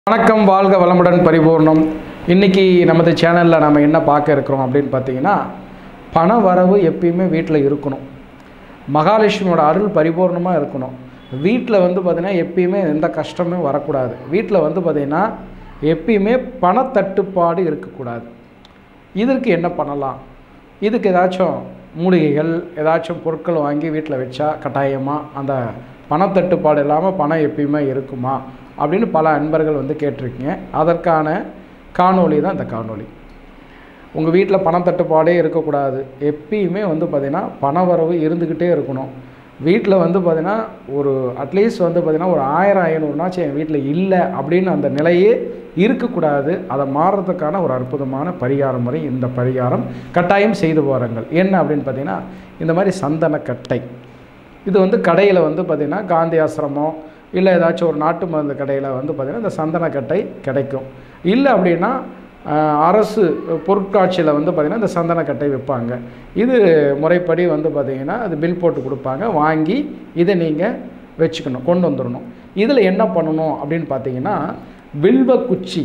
வணக்கம் வாழ்க வளமுடன் பரிபூர்ணம் இன்னைக்கு நமது சேனலில் நம்ம என்ன பார்க்க இருக்கிறோம் அப்படின்னு பார்த்தீங்கன்னா பண வரவு எப்பயுமே வீட்டில் இருக்கணும் மகாலட்சுமியோட அருள் பரிபூர்ணமாக இருக்கணும் வீட்டில் வந்து பார்த்திங்கன்னா எப்பயுமே எந்த கஷ்டமும் வரக்கூடாது வீட்டில் வந்து பார்த்திங்கன்னா எப்பயுமே பணத்தட்டுப்பாடு இருக்கக்கூடாது இதற்கு என்ன பண்ணலாம் இதுக்கு ஏதாச்சும் மூலிகைகள் ஏதாச்சும் பொருட்கள் வாங்கி வீட்டில் வச்சா கட்டாயமாக அந்த பணத்தட்டுப்பாடு இல்லாமல் பணம் எப்பயுமே இருக்குமா அப்படின்னு பல அன்பர்கள் வந்து கேட்டிருக்கீங்க அதற்கான காணொளி தான் இந்த காணொளி உங்கள் வீட்டில் பணத்தட்டுப்பாடே இருக்கக்கூடாது எப்பயுமே வந்து பார்த்திங்கன்னா பண வரவு இருந்துக்கிட்டே இருக்கணும் வீட்டில் வந்து பார்த்திங்கன்னா ஒரு அட்லீஸ்ட் வந்து பார்த்திங்கன்னா ஒரு ஆயிரம் ஐநூறுனாச்சும் என் வீட்டில் இல்லை அப்படின்னு அந்த நிலையே இருக்கக்கூடாது அதை மாறுறதுக்கான ஒரு அற்புதமான பரிகார முறை இந்த பரிகாரம் கட்டாயம் செய்து போகிறாங்கள் என்ன அப்படின்னு பார்த்தீங்கன்னா இந்த மாதிரி சந்தனக்கட்டை இது வந்து கடையில் வந்து பார்த்திங்கன்னா காந்தி ஆசிரமம் இல்லை ஏதாச்சும் ஒரு நாட்டு மருந்து கடையில் வந்து பார்த்திங்கன்னா இந்த சந்தனக்கட்டை கிடைக்கும் இல்லை அப்படின்னா ஆஹ், அரசு பொருட்காட்சியில் வந்து பார்த்திங்கன்னா இந்த சந்தனக்கட்டை விற்பாங்க இது முறைப்படி வந்து பார்த்திங்கன்னா அது பில் போட்டு கொடுப்பாங்க வாங்கி இதை நீங்கள் வச்சுக்கணும் கொண்டு வந்துடணும் இதில் என்ன பண்ணணும் அப்படின்னு பார்த்தீங்கன்னா வில்வ குச்சி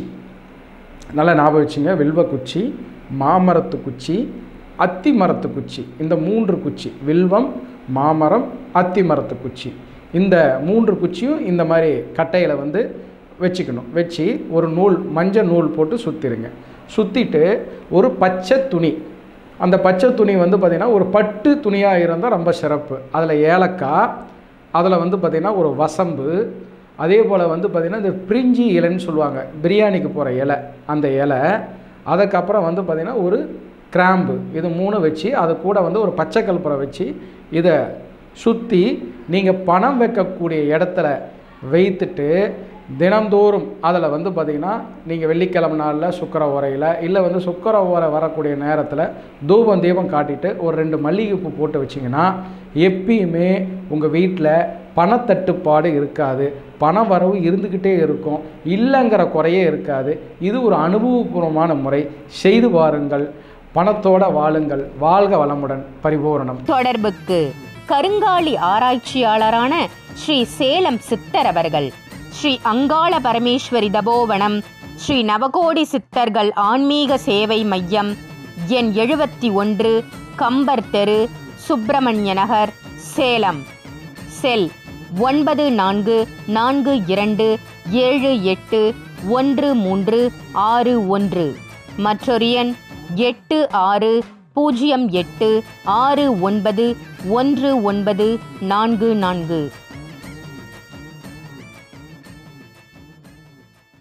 நல்லா ஞாபகம் வச்சுங்க வில்வ குச்சி மாமரத்து குச்சி அத்தி மரத்து குச்சி இந்த மூன்று குச்சி வில்வம் மாமரம் அத்தி மரத்து குச்சி இந்த மூன்று குச்சியும் இந்த மாதிரி கட்டையில் வந்து வச்சுக்கணும் வச்சு ஒரு நூல் மஞ்சள் நூல் போட்டு சுற்றிடுங்க சுற்றிட்டு ஒரு பச்சை துணி அந்த பச்சை துணி வந்து பார்த்திங்கன்னா ஒரு பட்டு துணியாக இருந்தால் ரொம்ப சிறப்பு அதில் ஏலக்காய் அதில் வந்து பார்த்திங்கன்னா ஒரு வசம்பு அதே போல் வந்து பார்த்திங்கன்னா இந்த பிரிஞ்சி இலைன்னு சொல்லுவாங்க பிரியாணிக்கு போகிற இலை அந்த இலை அதுக்கப்புறம் வந்து பார்த்திங்கன்னா ஒரு கிராம்பு இது மூணு வச்சு அது கூட வந்து ஒரு பச்சை கற்பூரம் வச்சு இதை சுற்றி நீங்கள் பணம் வைக்கக்கூடிய இடத்துல வைத்துட்டு தினந்தோறும் அதில் வந்து பார்த்திங்கன்னா நீங்கள் வெள்ளிக்கிழமை நாளில் சுக்கர உரையில் இல்லை வந்து சுக்கர உரை வரக்கூடிய நேரத்தில் தூபம் தீபம் காட்டிட்டு ஒரு ரெண்டு மல்லிகைப்பூ போட்டு வச்சிங்கன்னா எப்பயுமே உங்கள் வீட்டில் பணத்தட்டுப்பாடு இருக்காது பண வரவு இருந்துக்கிட்டே இருக்கும் இல்லைங்கிற குறையே இருக்காது இது ஒரு அனுபவபூர்வமான முறை செய்து பாருங்கள் பணத்தோட வாழுங்கள் வாழ்க வளமுடன் பரிபூரணம் தொடர்புக்கு கருங்காலி ஆராய்ச்சியாளரான ஸ்ரீ சேலம் சித்தர் அவர்கள் ஸ்ரீ அங்காள பரமேஸ்வரி தபோவனம் ஸ்ரீ நவகோடி சித்தர்கள் ஆன்மீக சேவை மையம் எண் எழுபத்தி ஒன்று கம்பர் தெரு சுப்பிரமணிய நகர் சேலம் செல் ஒன்பது நான்கு நான்கு இரண்டு ஏழு எட்டு ஒன்று மூன்று ஆறு ஒன்று மற்றொரு எண் எட்டு ஆறு பூஜ்ஜியம் எட்டு ஆறு ஒன்பது ஒன்று ஒன்பது நான்கு நான்கு